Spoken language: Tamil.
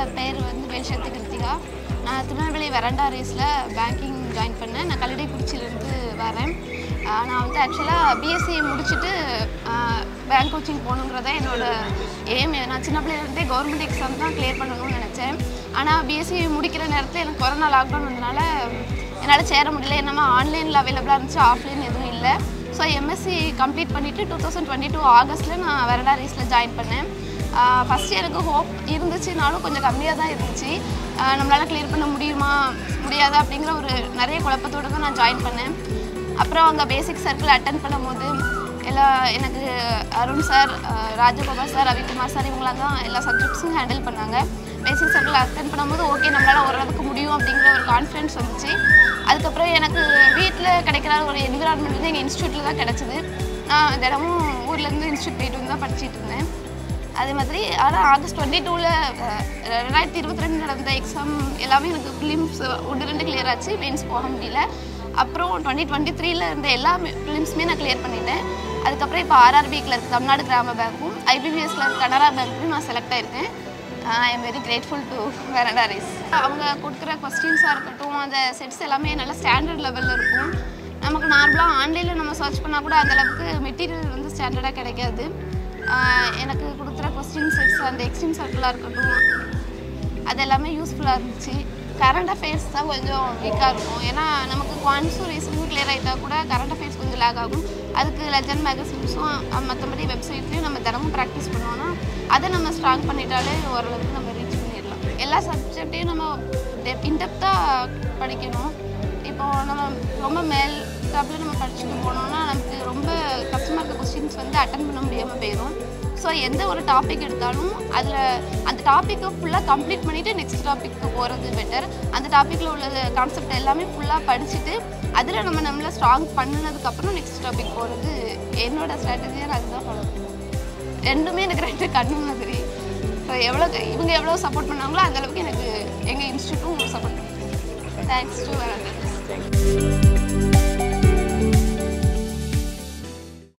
பேர் வந்து வேல்சக்தி கிருத்திகா நான் திருநெல்வேலி வெரண்டா ரேஸில் பேங்கிங் ஜாயின் பண்ணேன் நான் கல்லடைக்குறிச்சியிலேருந்து வரேன் ஆஹ் நான் வந்து ஆக்சுவலாக பிஎஸ்சி முடிச்சுட்டு பேங்க் கோச்சிங் போகணுங்கிறத என்னோட எய்ம் நான் சின்ன பிள்ளையிலேருந்தே கவர்மெண்ட் எக்ஸாம் தான் கிளியர் பண்ணணும்னு நினச்சேன் ஆனால் பிஎஸ்சி முடிக்கிற நேரத்தில் எனக்கு கொரோனா லாக்டவுன் வந்தனால என்னால் சேர முடியல என்னமா ஆன்லைனில் அவைலபிளாக இருந்துச்சு ஆஃப்லைன் எதுவும் இல்லை ஸோ எம்எஸ்சி கம்ப்ளீட் பண்ணிவிட்டு டூ தௌசண்ட் டுவெண்ட்டி டூ ஆகஸ்ட்டில் நான் வெரடா ரேஸில் ஜாயின் பண்ணேன் ஃபஸ்ட் இயருக்கு ஹோப் இருந்துச்சுனாலும் கொஞ்சம் கம்மியாக தான் இருந்துச்சு நம்மளால் கிளியர் பண்ண முடியுமா முடியாதா அப்படிங்கிற ஒரு நிறைய குழப்பத்தோடு தான் நான் ஜாயின் பண்ணேன் அப்புறம் அங்கே பேசிக் சர்க்கிள் அட்டன் பண்ணும்போது எல்லா எனக்கு Arun sir Rajagopal sir Ravikumar sir இவங்களாம் தான் எல்லா சப்ஜெக்ட்ஸும் ஹேண்டில் பண்ணாங்க பேசிக் சர்க்கிள் அட்டன் பண்ணும்போது ஓகே நம்மளால் ஓரளவுக்கு முடியும் அப்படிங்கிற ஒரு கான்ஃபிடன்ஸ் வந்துச்சு அதுக்கப்புறம் எனக்கு வீட்டில் கிடைக்கிற ஒரு என்விரான்மெண்ட் வந்து எங்கள் இன்ஸ்டியூட்டில் தான் கிடச்சிது நான் தினமும் ஊர்லேருந்து இன்ஸ்டியூட் போயிட்டு வந்து தான் படிச்சிட்டு இருந்தேன் அதே மாதிரி ஆனால் ஆகஸ்ட் டுவெண்ட்டி டூவில் ரெண்டாயிரத்தி இருபத்தி ரெண்டு நடந்த எக்ஸாம் எல்லாமே எனக்கு ஃபிலிம்ஸ் ஒன்று ரெண்டு கிளியர் ஆச்சு மெயின்ஸ் போக முடியல அப்புறம் டுவெண்ட்டி டுவெண்ட்டி த்ரீல இருந்த எல்லா ஃபிலிம்ஸுமே நான் கிளியர் பண்ணிட்டேன் அதுக்கப்புறம் இப்போ ஆர்ஆர்பிக்கில் இருக்க தமிழ்நாடு கிராம பேங்க்கும் ஐபிபிஎஸ்ல இருக்க கனரா பேங்க்லையும் நான் செலக்ட் ஆயிருக்கேன் I am very grateful to Veranda Race அவங்க கொடுக்குற கொஸ்டின்ஸாக இருக்கட்டும் அந்த செட்ஸ் எல்லாமே நல்ல ஸ்டாண்டர்ட் லெவலில் இருக்கும் நமக்கு நார்மலாக ஆன்லைனில் நம்ம சர்ச் பண்ணால் கூட அந்த அளவுக்கு மெட்டீரியல் வந்து ஸ்டாண்டர்டாக கிடைக்காது ஆஹ் எனக்கு கொடுக்குற கொஸ்டின் செட்ஸ் அந்த எக்ஸ்ட்ரீம் சர்க்கிளாக இருக்கட்டும் அது எல்லாமே யூஸ்ஃபுல்லாக இருந்துச்சு கரண்ட் அஃபேர்ஸ் தான் கொஞ்சம் வீக்காக இருக்கும் ஏன்னா நமக்கு குவான்ஸும் ரீசனும் கிளியர் ஆகிட்டா கூட கரண்ட் அஃபேர்ஸ் கொஞ்சம் லேக் ஆகும் அதுக்கு லெஜண்ட் மேகசின்ஸும் மற்றபடி வெப்சைட்லேயும் நம்ம தினமும் ப்ராக்டிஸ் பண்ணோன்னா அதை நம்ம ஸ்ட்ராங் பண்ணிட்டாலே ஓரளவுக்கு நம்ம ரீச் பண்ணிடலாம் எல்லா சப்ஜெக்டையும் நம்ம இன்டெப்த்தாக படிக்கணும் இப்போ நம்ம ரொம்ப மேல் டாப்பில் நம்ம படிச்சுட்டு போனோம்னா நமக்கு ரொம்ப கஷ்டமாக இருக்க கொஸ்டின்ஸ் வந்து அட்டன் பண்ண முடியாமல் போயிடும் ஸோ எந்த ஒரு டாபிக் எடுத்தாலும் அதில் அந்த டாப்பிக்கை ஃபுல்லாக கம்ப்ளீட் பண்ணிவிட்டு நெக்ஸ்ட் டாபிக்கு போகிறது பெட்டர் அந்த டாப்பிக்கில் உள்ள கான்செப்ட் எல்லாமே ஃபுல்லாக படிச்சுட்டு அதில் நம்ம நம்மளை ஸ்ட்ராங் பண்ணினதுக்கப்புறம் நெக்ஸ்ட் டாபிக் போகிறது என்னோட ஸ்ட்ராட்டஜியாக நான் அதுதான் ஃபாலோ பண்ணுவேன் ரெண்டுமே எனக்கு ரெண்டு கண்ணு மாதிரி ஸோ எவ்வளோ இவங்க எவ்வளோ சப்போர்ட் பண்ணாங்களோ அந்த அளவுக்கு எனக்கு எங்கள் இன்ஸ்டியூட்டும் சப்போர்ட் பண்ணுங்க தேங்க்ஸ் டு